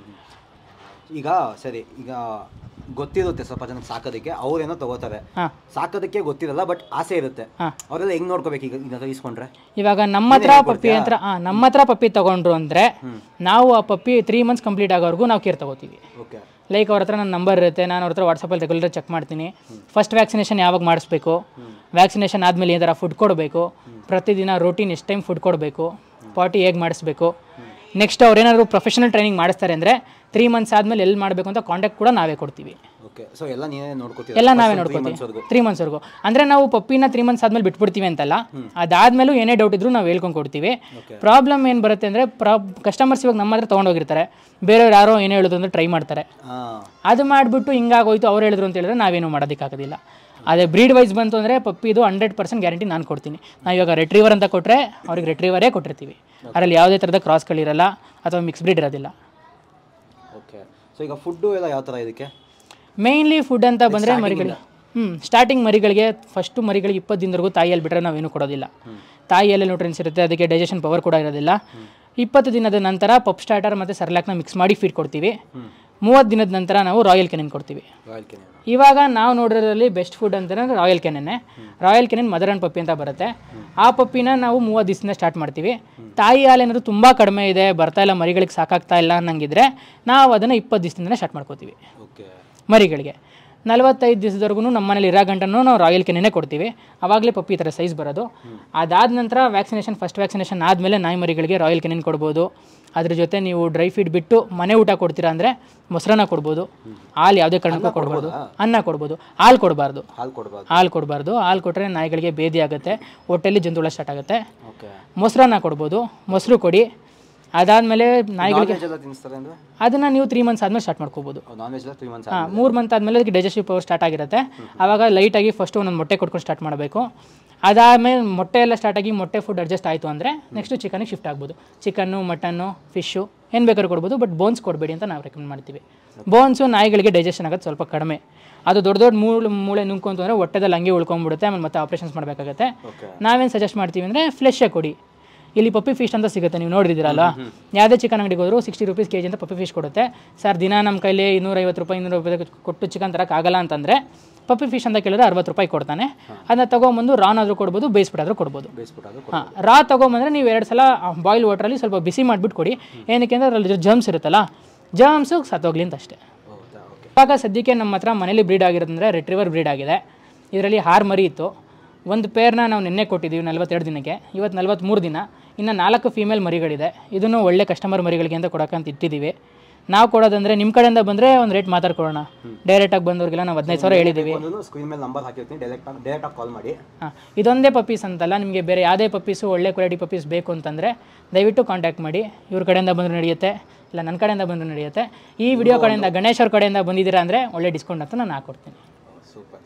ಈಗ ಸರಿ ಈಗ ಗೊತ್ತಿರುತ್ತೆ ಸ್ವಲ್ಪ ಜನಕ್ಕೆ ಸಾಕೋದಕ್ಕೆ ಅವ್ರೇನೋ ತಗೋತಾರೆ ಹಾಂ ಸಾಕೋದಕ್ಕೆ ಗೊತ್ತಿರಲ್ಲ ಬಟ್ ಆಸೆ ಇರುತ್ತೆ ಹಾಂ. ಅವರೆಲ್ಲ ಹೆಂಗ್ ನೋಡ್ಕೋಬೇಕು ಈಗ ಈಗ ಇಸ್ಕೊಂಡ್ರೆ ಇವಾಗ ನಮ್ಮ ಹತ್ರ ಪಪ್ಪಿ ಅಂತ ಹಾಂ ನಮ್ಮ ಹತ್ರ ಪಪ್ಪಿ ತೊಗೊಂಡ್ರು ಅಂದರೆ ನಾವು ಆ ಪಪ್ಪಿ ತ್ರೀ ಮಂತ್ಸ್ ಕಂಪ್ಲೀಟ್ ಆಗೋವರೆಗೂ ನಾವು ಕೇರ್ ತಗೋತೀವಿ ಓಕೆ ಲೈಕ್ ಅವ್ರ ಹತ್ರ ನನ್ನ ನಂಬರ್ ಇರುತ್ತೆ ನಾನು ಅವ್ರ ಹತ್ರ ವಾಟ್ಸಪ್ಪಲ್ಲಿ ರೆಗ್ಯುಲರ್ ಚೆಕ್ ಮಾಡ್ತೀನಿ ಫಸ್ಟ್ ವ್ಯಾಕ್ಸಿನೇಷನ್ ಯಾವಾಗ ಮಾಡಿಸ್ಬೇಕು ವ್ಯಾಕ್ಸಿನೇಷನ್ ಆದಮೇಲೆ ಈ ಥರ ಫುಡ್ ಕೊಡಬೇಕು ಪ್ರತಿದಿನ ರೋಟೀನ್ ಎಷ್ಟು ಟೈಮ್ ಫುಡ್ ಕೊಡಬೇಕು ಪಾಟಿ ಹೇಗೆ ಮಾಡಿಸ್ಬೇಕು ನೆಕ್ಸ್ಟ್ ಅವ್ರೇನಾದ್ರು ಪ್ರೊಫೆಷನಲ್ ಟ್ರೈನಿಂಗ್ ಮಾಡಿಸ್ತಾರೆ ಅಂದರೆ ತ್ರೀ ಮಂತ್ಸ್ ಆದಮೇಲೆ ಎಲ್ಲಿ ಮಾಡಬೇಕು ಅಂತ ಕಾಂಟ್ಯಾಕ್ಟ್ ಕೂಡ ನಾವೇ ಕೊಡ್ತೀವಿ ಓಕೆ ಸೊ ಎಲ್ಲ ನೀವೇ ನೋಡ್ಕೋತೀರ ಎಲ್ಲ ನಾವೇ ನೋಡ್ಕೊತೀವಿ ತ್ರೀ ಮಂತ್ಸ್ವರೆಗೂ ಅಂದರೆ ನಾವು ಪಪ್ಪಿನ ತ್ರೀ ಮಂತ್ಸ್ ಆದ್ಮೇಲೆ ಬಿಟ್ಬಿಡ್ತೀವಿ ಅಂತಲ್ಲ ಅದಾದ್ಮೇಲೂ ಏನೇ ಡೌಟ್ ಇದ್ರೂ ನಾವು ಹೇಳ್ಕೊಂಡು ಕೊಡ್ತೀವಿ ಪ್ರಾಬ್ಲಮ್ ಏನು ಬರುತ್ತೆ ಅಂದರೆ ಪ್ರಾಬ್ ಕಸ್ಟಮರ್ಸ್ ಇವಾಗ ನಮ್ಮ ಹತ್ರ ತೊಗೊಂಡೋಗಿರ್ತಾರೆ ಬೇರೆಯವ್ರು ಯಾರೋ ಏನೋ ಹೇಳೋದು ಅಂದ್ರೆ ಟ್ರೈ ಮಾಡ್ತಾರೆ ಹಾಂ ಅದು ಮಾಡಿಬಿಟ್ಟು ಹಿಂಗಾಗೋಯ್ತು ಅವ್ರು ಹೇಳಿದ್ರು ಅಂತ ಹೇಳಿದ್ರೆ ನಾವೇನು ಮಾಡೋದಕ್ಕಾಗೋದಿಲ್ಲ ಅದೇ ಬ್ರೀಡ್ ವೈಸ್ ಬಂತು ಅಂದರೆ ಪಪ್ಪಿದು ಹಂಡ್ರೆಡ್ ಪರ್ಸೆಂಟ್ ಗ್ಯಾರಂಟಿ ನಾನು ಕೊಡ್ತೀನಿ ನಾವು ಇವಾಗ ರೆಟ್ರೀವರ್ ಅಂತ ಕೊಟ್ಟರೆ ಅವ್ರಿಗೆ ರೆಟ್ರೀವರೇ ಕೊಟ್ಟಿರ್ತೀವಿ ಅದರಲ್ಲಿ ಯಾವುದೇ ಥರದ ಕ್ರಾಸ್ಗಳಿರಲ್ಲ ಅಥವಾ ಮಿಕ್ಸ್ ಬ್ರೀಡ್ ಇರೋದಿಲ್ಲ ಓಕೆ ಸೊ ಈಗ ಫುಡ್ಡು ಎಲ್ಲ ಯಾವ ಥರ ಇದಕ್ಕೆ ಮೇಯ್ನ್ಲಿ ಫುಡ್ ಅಂತ ಬಂದರೆ ಮರಿಗಳಿಗೆ ಹ್ಞೂ ಸ್ಟಾರ್ಟಿಂಗ್ ಮರಿಗಳಿಗೆ ಫಸ್ಟು ಮರಿಗಳಿಗೆ ಇಪ್ಪತ್ತು ದಿನದವರೆಗೂ ತಾಯಿಯಲ್ಲಿ ಬಿಟ್ಟರೆ ನಾವೇನು ಕೊಡೋದಿಲ್ಲ ತಾಯಿಯಲ್ಲಿ ನ್ಯೂಟ್ರಿಯನ್ಸ್ ಇರುತ್ತೆ ಅದಕ್ಕೆ ಡೈಜೆಷನ್ ಪವರ್ ಕೂಡ ಇರೋದಿಲ್ಲ ಇಪ್ಪತ್ತು ದಿನದ ನಂತರ ಪಪ್ ಸ್ಟಾರ್ಟರ್ ಮತ್ತು ಸರ್ಲಾಕ್ನ ಮಿಕ್ಸ್ ಮಾಡಿ ಫೀಡ್ ಕೊಡ್ತೀವಿ ಮೂವತ್ತು ದಿನದ ನಂತರ ನಾವು ರಾಯಲ್ ಕೆನೆನ್ ಕೊಡ್ತೀವಿ ರಾಯಲ್ ಕೆನೆ ಇವಾಗ ನಾವು ನೋಡಿರೋದ್ರಲ್ಲಿ ಬೆಸ್ಟ್ ಫುಡ್ ಅಂತಂದ್ರೆ ರಾಯಲ್ ಕೆನೆನ್ನೇ Royal Canin mother and puppy ಅಂತ ಬರುತ್ತೆ ಆ ಪಪ್ಪಿನ ನಾವು ಮೂವತ್ತು ದಿವಸದಿಂದ ಸ್ಟಾರ್ಟ್ ಮಾಡ್ತೀವಿ ತಾಯಿ ಹಾಲು ಏನಾದ್ರು ತುಂಬ ಕಡಿಮೆ ಇದೆ ಬರ್ತಾ ಇಲ್ಲ ಮರಿಗಳಿಗೆ ಸಾಕಾಗ್ತಾ ಇಲ್ಲ ಅನ್ನಂಗಿದ್ರೆ ನಾವು ಅದನ್ನು ಇಪ್ಪತ್ತು ದಿವಸದಿಂದ ಸ್ಟಾರ್ಟ್ ಮಾಡ್ಕೋತೀವಿ ಓಕೆ ಮರಿಗಳಿಗೆ ನಲವತ್ತೈದು ದಿವಸದವರೆಗೂ ನಮ್ಮ ಮನೇಲಿ ಇರೋ ಗಂಟನೂ ನಾವು ರಾಯಲ್ ಕೆನೆನೇ ಕೊಡ್ತೀವಿ ಆವಾಗಲೇ ಪಪ್ಪಿ ಈ ಥರ ಸೈಜ್ ಬರೋದು ಅದಾದ ನಂತರ ವ್ಯಾಕ್ಸಿನೇಷನ್ ಫಸ್ಟ್ ವ್ಯಾಕ್ಸಿನೇಷನ್ ಆದಮೇಲೆ ನಾಯಿ ಮರಿಗಳಿಗೆ ರಾಯಲ್ ಕೆನೆನ್ ಕೊಡ್ಬೋದು ಅದ್ರ ಜೊತೆ ನೀವು ಡ್ರೈ ಫೀಡ್ ಬಿಟ್ಟು ಮನೆ ಊಟ ಕೊಡ್ತೀರಾ ಅಂದರೆ ಮೊಸರನ್ನ ಕೊಡ್ಬೋದು ಹಾಲು ಯಾವುದೇ ಕಾರಣಕ್ಕೂ ಕೊಡ್ಬೋದು ಅನ್ನ ಕೊಡ್ಬೋದು ಹಾಲು ಕೊಡಬಾರ್ದು ಹಾಲು ಕೊಡಬಾರ್ದು ಹಾಲು ಕೊಡಬಾರ್ದು ಹಾಲು ಕೊಟ್ಟರೆ ನಾಯಿಗಳಿಗೆ ಬೇದಿ ಆಗುತ್ತೆ ಹೊಟ್ಟೆಲಿ ಜಂತುಳ ಸ್ಟಾರ್ಟ್ ಆಗುತ್ತೆ ಓಕೆ ಮೊಸರನ್ನ ಕೊಡ್ಬೋದು ಮೊಸರು ಕೊಡಿ ಅದಾದಮೇಲೆ ನಾಯಿಗಳಿಗೆ ವೆಜ್ ಎಲ್ಲ ತಿನ್ನಿಸ್ತಾರೆ ಅಂದರೆ ಅದನ್ನು ನೀವು ತ್ರೀ ಮಂತ್ಸ್ ಆದಮೇಲೆ ಸ್ಟಾರ್ಟ್ ಮಾಡ್ಕೋಬೋದು ನಾನ್ ವೆಜ್ ಎಲ್ಲ ತ್ರೀ ಮಂತ್ಸ್ ಹಾಂ ಮೂರು ಮಂತ್ ಆದಮೇಲೆ ಅದಕ್ಕೆ ಡೈಜೆಸ್ಟಿವ್ ಪವರ್ ಸ್ಟಾರ್ಟ್ ಆಗಿರುತ್ತೆ ಆವಾಗ ಲೈಟಾಗಿ ಫಸ್ಟ್ ಒಂದೊಂದು ಮೊಟ್ಟೆ ಕೊಟ್ಕೊಂಡು ಸ್ಟಾರ್ಟ್ ಮಾಡಬೇಕು ಅದಾದಮೇಲೆ ಮೊಟ್ಟೆ ಎಲ್ಲ ಸ್ಟಾರ್ಟ್ ಆಗಿ ಮೊಟ್ಟೆ ಫುಡ್ ಅಡ್ಜಸ್ಟ್ ಆಯಿತು ಅಂದರೆ ನೆಕ್ಸ್ಟು ಚಿಕನಿಗೆ ಶಿಫ್ಟ್ ಆಗ್ಬೋದು ಚಿಕನ್ನು ಮಟನ್ನು ಫಿಶ್ಶು ಏನು ಬೇಕಾದ್ರೂ ಕೊಡ್ಬೋದು ಬಟ್ ಬೋನ್ಸ್ ಕೊಡಬೇಡಿ ಅಂತ ನಾವು ರೆಕಮೆಂಡ್ ಮಾಡ್ತೀವಿ ಬೋನ್ಸು ನಾಯಿಗಳಿಗೆ ಡೈಜೆಷನ್ ಆಗೋದು ಸ್ವಲ್ಪ ಕಡಿಮೆ ಅದು ದೊಡ್ಡ ದೊಡ್ಡ ಮೂಳೆ ಮೂಳೆ ನುಂಗ್ಕೊಂತು ಅಂದರೆ ಹೊಟ್ಟೆದಲ್ಲಿ ಹಂಗೆ ಉಳ್ಕೊಂಡ್ಬಿಡುತ್ತೆ ಆಮೇಲೆ ಮತ್ತೆ ಆಪ್ರೇಷನ್ಸ್ ಮಾಡಬೇಕಾಗತ್ತೆ ಓಕೆ ನಾವೇನು ಸಜೆಸ್ಟ್ ಮಾಡ್ತೀವಿ ಅಂದರೆ ಫ್ಲೆಶೇ ಕೊಡಿ ಇಲ್ಲಿ ಪಪ್ಪಿ ಫಿಶ್ ಅಂತ ಸಿಗುತ್ತೆ ನೀವು ನೋಡಿದಿರಲ್ಲ ಯಾವುದೇ ಚಿಕನ್ ಅಂಗಡಿಗೆ ಹೋದ್ರು ಸಿಕ್ಸ್ಟಿ ರುಪೀಸ್ ಕೆ ಜಿ ಅಂತ ಪಪ್ಪಿ ಫಿಶ್ ಕೊಡುತ್ತೆ ಸರ್ ದಿನ ನಮ್ಮ ಕೈಲಿ ಇನ್ನೂರೈವತ್ತು ರೂಪಾಯಿ ಇನ್ನೂರು ರೂಪಾಯಿ ಕೊಟ್ಟು ಚಿಕನ್ ತರೋಕ್ಕಾಗಲ್ಲ ಅಂತಂದರೆ ಪಪ್ಪಿ ಫಿಶ್ ಅಂತ ಕೇಳಿದ್ರೆ ಅರವತ್ತು ರೂಪಾಯಿ ಕೊಡ್ತಾನೆ ಅದನ್ನ ತೊಗೊಂಬಂದು ರಾನ್ ಆದರೂ ಕೊಡ್ಬೋದು ಬೇಯಿಸ್ಬಿಟ್ಟಾದ್ರೂ ಕೊಡ್ಬೋದು ಬೇಯಿಸ್ಬಿಟ್ಟು ಅದು ಹಾಂ ರಾ ತೊಗೊಂಬಂದ್ರೆ ನೀವು ಎರಡು ಸಲ ಬಾಯ್ಲ್ ವಾಟ್ರಲ್ಲಿ ಸ್ವಲ್ಪ ಬಿಸಿ ಮಾಡಿಬಿಟ್ಟು ಕೊಡಿ ಏನಕ್ಕೆ ಅಂದರೆ ಅದರಲ್ಲಿ ಜರ್ಮ್ಸ್ ಇರುತ್ತಲ್ಲ ಜರ್ಮ್ಸು ಸತ್ತೋಗ್ಲಿ ಅಂತ ಅಷ್ಟೇ ಹೌದಾ ಓಕೆ ಇವಾಗ ಸದ್ಯಕ್ಕೆ ನಮ್ಮ ಹತ್ರ ಮನೇಲಿ ಬ್ರೀಡ್ ಆಗಿರೋದಂದ್ರೆ ರೆಟ್ರಿವರ್ ಬ್ರೀಡ್ ಆಗಿದೆ ಇದರಲ್ಲಿ ಹಾರು ಮರಿ ಇತ್ತು ಒಂದು ಪೇರ್ನ ನಾವು ನಿನ್ನೆ ಕೊಟ್ಟಿದ್ದೀವಿ ನಲ್ವತ್ತೆರಡು ದಿನಕ್ಕೆ ಇವತ್ತು ನಲ್ವತ್ತ್ಮೂರು ದಿನ ಇನ್ನು ನಾಲ್ಕು ಫೀಮೇಲ್ ಮರಿಗಳಿದೆ ಇದನ್ನು ಒಳ್ಳೆ ಕಸ್ಟಮರ್ ಮರಿಗಳಿಗೆ ಅಂತ ಕೊಡೋಕ್ಕಂತ ಇಟ್ಟಿದ್ದೀವಿ ನಾವು ಕೊಡೋದಂದರೆ ನಿಮ್ಮ ಕಡೆಯಿಂದ ಬಂದರೆ ಒಂದು ರೇಟ್ ಮಾತಾಡ್ಕೊಳ್ಳೋಣ ಡೈರೆಕ್ಟಾಗಿ ಬಂದವ್ರಿಗೆಲ್ಲ ನಾವು ಹದಿನೈದು ಸಾವಿರ ಹೇಳಿದ್ದೀವಿ ಒಂದು ಸ್ಕ್ರೀನ್ ಮೇಲೆ ನಂಬರ್ ಹಾಕಿರ್ತೀನಿ ಡೈರೆಕ್ಟ್ ಡೈರೆಕ್ಟಾಗಿ ಕಾಲ್ ಮಾಡಿ ಹಾಂ ಇದೊಂದೇ ಪಪ್ಪೀಸ್ ಅಂತಲ್ಲ ನಿಮಗೆ ಬೇರೆ ಯಾವುದೇ ಪಪ್ಪೀಸು ಒಳ್ಳೆ ಕ್ವಾಲಿಟಿ ಪಪ್ಪೀಸ್ ಬೇಕು ಅಂತಂದರೆ ದಯವಿಟ್ಟು ಕಾಂಟ್ಯಾಕ್ಟ್ ಮಾಡಿ ಇವ್ರ ಕಡೆಯಿಂದ ಬಂದರೂ ನಡೆಯುತ್ತೆ ಇಲ್ಲ ನನ್ನ ಕಡೆಯಿಂದ ಬಂದರೂ ನಡೆಯುತ್ತೆ ಈ ವಿಡಿಯೋ ಕಡೆಯಿಂದ ಗಣೇಶ್ ಅವ್ರ ಕಡೆಯಿಂದ ಬಂದಿದ್ದೀರಾ ಅಂದರೆ ಒಳ್ಳೆ ಡಿಸ್ಕೌಂಟ್ ಅಂತ ನಾನು ಹಾಕ್ಕೊಡ್ತೀನಿ ಸೂಪರ್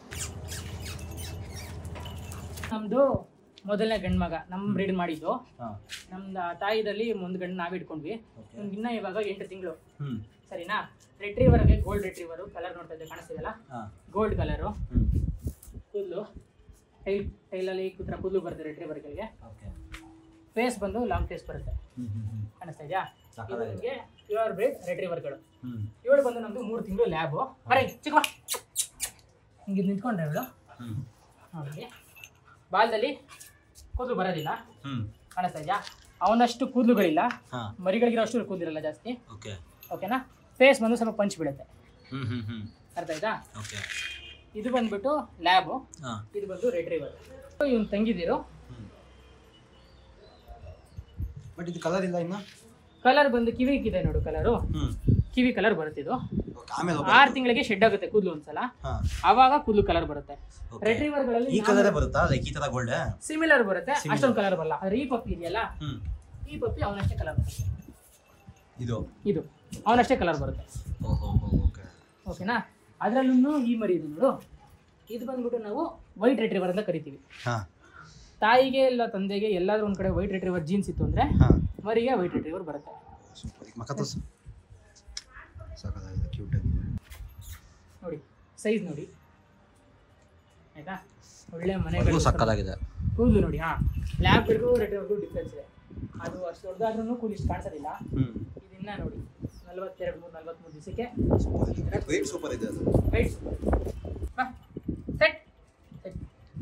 ನಮ್ಮದು ಮೊದಲನೇ ಗಂಡು ಮಗ ನಮ್ಮ ಬ್ರೀಡ್ ಮಾಡಿದ್ದು ಹಾಂ ನಮ್ದು ತಾಯಿದಲ್ಲಿ ಒಂದು ಗಂಡು ನಾವೇ ಇಟ್ಕೊಂಡ್ವಿ ಇವ್ನಿಗೆ ಇನ್ನೂ ಇವಾಗ ಎಂಟು ತಿಂಗಳು ಹ್ಞೂ ಸರಿನಾ ರೆಟ್ರೀವರ್ಗೆ ಗೋಲ್ಡ್ ರೆಟ್ರೀವರು ಕಲರ್ ನೋಡ್ತಾ ಇದ್ದೆ ಕಾಣಿಸ್ತಿದೆಯಲ್ಲ ಹಾಂ ಗೋಲ್ಡ್ ಕಲರು ಹ್ಞೂ ಕೂದಲು ಟೈಲ್ ಟೈಲಲ್ಲಿ ಕೂತ್ರ ಕೂದಲು ಬರುತ್ತೆ ರೆಟ್ರೀವರ್ಗಳಿಗೆ ಓಕೆ ಫೇಸ್ ಬಂದು ಲಾಂಗ್ ಫೇಸ್ ಬರುತ್ತೆ ಹ್ಞೂ ಹ್ಞೂ ಹ್ಞೂ ಕಾಣಿಸ್ತಾ ಇದೆಯಾ ಇದು ನಿಮಗೆ ಪ್ಯೂರ್ ಬ್ರೀಡ್ ರೆಟ್ರಿವರ್ಗಳು ಹ್ಞೂ ಇವಳು ಬಂದು ನಮ್ದು ಮೂರು ತಿಂಗಳು ಲ್ಯಾಬು ಬರೀ ಚಿಕ್ಕ ಬಾ ಹಿಂಗೆ ನಿಂತ್ಕೊಂಡ್ರೆ ಇವಳು ಹ್ಞೂ ನೋಡಿ ಬಾಲದಲ್ಲಿ ಕೂದಲು ಬರೋದಿಲ್ಲ ಹ್ಞೂ ಕಾಣಿಸ್ತಾ ಇದೆಯಾ ಅವನಷ್ಟು ಕೂದಲುಗಳಿಲ್ಲ ಹಾಂ ಮರಿಗಳಿಗಿರೋ ಅಷ್ಟು ಕೂದಲಿರಲ್ಲ ಜಾಸ್ತಿ ಓಕೆ ಓಕೆನಾ ಫೇಸ್ ಬಂದು ಸ್ವಲ್ಪ ಪಂಚ್ ಬೀಳುತ್ತೆ ಹ್ಞೂ ಹ್ಞೂ ಹ್ಞೂ ಅರ್ಥ ಆಯ್ತಾ ಓಕೆ ಇದು ಬಂದ್ಬಿಟ್ಟು ಲ್ಯಾಬು ಹಾಂ ಇದು ಬಂದು ರೆಟ್ರಿವರ್ ಇವನು ತಂಗಿದಿರು ಬಟ್ ಇದು ಕಲರ್ ಇಲ್ಲ ಇನ್ನು ಕಲರ್ ಬಂದು ಕಿವಿಗಿದೆ ನೋಡು ಕಲರು ಹ್ಞೂ ಕಿವಿ ಕಲರ್ ಬರುತ್ತೆ ಇದು ಓಕೆ ಆಮೇಲೆ ಆರು ತಿಂಗಳಿಗೆ ಶೆಡ್ ಆಗುತ್ತೆ ಕೂದಲು ಒಂದ್ಸಲ ಹಾಂ ಅವಾಗ ಕೂದಲು ಕಲರ್ ಬರುತ್ತೆ Okay. ರೆಟ್ರಿವರ್ಗಳಲ್ಲಿ ಈ ಕಲರೇ ಬರುತ್ತಾ ಲೈಕ್ ಈ ಥರ ಗೋಲ್ಡ್ ಸಿಮಿಲರ್ ಬರುತ್ತೆ ಅಷ್ಟೊಂದು ಕಲರ್ ಬರಲ್ಲ ಆದ್ರೆ ಈ ಪಪ್ಪಿ ಇದೆಯಲ್ಲ ಹ್ಞೂ ಈ ಪಪ್ಪಿ ಅವನಷ್ಟೇ ಕಲರ್ ಬರುತ್ತೆ ಇದು ಇದು ಅವನಷ್ಟೇ ಕಲರ್ ಬರುತ್ತೆ ಓಹೋ ಓಕೆ ಓಕೆನಾ ಅದರಲ್ಲೂ ಈ ಮರಿ ಇದು ನೋಡು ಇದು ಬಂದ್ಬಿಟ್ಟು ನಾವು ವೈಟ್ ರೆಟ್ರಿವರ್ ಅಂತ ಕರಿತೀವಿ ಹಾಂ ತಾಯಿಗೆ ಇಲ್ಲ ತಂದೆಗೆ ಎಲ್ಲಾದ್ರೂ ಒಂದ್ ಕಡೆ ವೈಟ್ ರೆಟ್ರಿವರ್ ಜೀನ್ಸ್ ಇತ್ತು ಅಂದ್ರೆ ಹಾಂ ಮರಿಗೆ ವೈಟ್ ರೆಟ್ರಿವರ್ ಬರುತ್ತೆ ಸೂಪರ್ ಈಗ ಮಕ್ಕ ತೋರ್ಸು ಸಾಕಾಗಿದೆ ಕ್ಯೂಟಾಗಿ ನೋಡಿ ಸೈಜ್ ನೋಡಿ ಆಯ್ತಾ ಒಳ್ಳೆ ಅದು ಮನೆಗಳು ಸಕ್ಕತ್ತಾಗಿದೆ ಕೂದಲು ನೋಡಿ ಹಾ ಲ್ಯಾಬ್ಗಳಿಗೂ ರೆಟ್ರಿವರ್ಗೂ ಡಿಫ್ರೆನ್ಸ್ ಇದೆ ಅದು ಅಷ್ಟು ದೊಡ್ಡದಾದ್ರೂ ಕೂದಲು ಇಷ್ಟು ಕಾಣಿಸೋದಿಲ್ಲ ಹ್ಞೂ ಇದನ್ನ ನೋಡಿ ನಲ್ವತ್ತೆರಡು ಮೂರು ನಲ್ವತ್ಮೂರು ದಿವಸಕ್ಕೆ ವೆಯ್ಟ್ ಸೂಪರ್ ಇದೆ ಅದು ರೈಟ್ ಬಾ ಸೆಟ್ ಸೆಟ್